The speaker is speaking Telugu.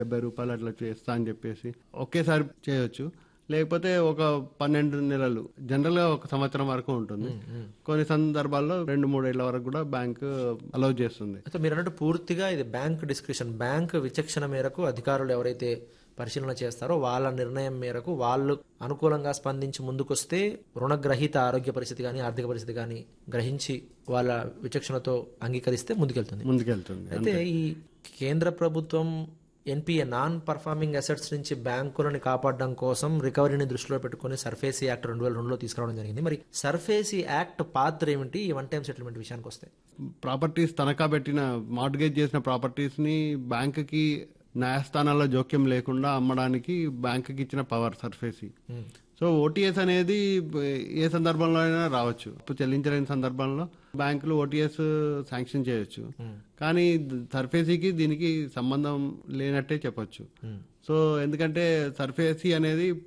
డెబ్బై రూపాయలు అట్లా చేస్తా అని చెప్పేసి ఒకేసారి చేయొచ్చు లేకపోతే ఒక పన్నెండు నెలలు జనరల్ గా ఒక సంవత్సరం వరకు ఉంటుంది కొన్ని సందర్భాల్లో రెండు మూడేళ్ల వరకు కూడా బ్యాంక్ అలౌ చేస్తుంది అయితే మీరు అన్నట్టు పూర్తిగా ఇది బ్యాంక్ డిస్క్రిప్షన్ బ్యాంక్ విచక్షణ మేరకు అధికారులు ఎవరైతే పరిశీలన చేస్తారో వాళ్ళ నిర్ణయం మేరకు వాళ్ళు అనుకూలంగా స్పందించి ముందుకొస్తే రుణగ్రహీత ఆరోగ్య పరిస్థితి కానీ ఆర్థిక పరిస్థితి కానీ గ్రహించి వాళ్ళ విచక్షణతో అంగీకరిస్తే ముందుకెళ్తుంది ముందుకెళ్తుంది అయితే ఈ కేంద్ర ప్రభుత్వం ఎన్పిఏ నాన్ పర్ఫార్మింగ్ అసెట్స్ నుంచి బ్యాంకులను కాపాడడం కోసం రికవరీని దృష్టిలో పెట్టుకుని సర్ఫేసీ యాక్ట్ రెండు వేల రెండులో తీసుకురావడం జరిగింది మరి సర్ఫేసీ యాక్ట్ పాత్ర ఏమిటి ఈ వన్ టైం సెటిల్మెంట్ విషయానికి వస్తే ప్రాపర్టీస్ తనఖా పెట్టిన మార్గేజ్ చేసిన ప్రాపర్టీస్ ని బ్యాంక్ కి న్యాయస్థానాల్లో జోక్యం లేకుండా అమ్మడానికి బ్యాంక్ కి ఇచ్చిన పవర్ సర్ఫేసి సో ఓటీఎస్ అనేది ఏ సందర్భంలో అయినా రావచ్చు అప్పు చెల్లించలేని సందర్భంలో బ్యాంకులు ఓటీఎస్ శాంక్షన్ చేయొచ్చు కానీ సర్ఫేసీకి దీనికి సంబంధం లేనట్టే చెప్పొచ్చు సో ఎందుకంటే సర్ఫేసీ అనేది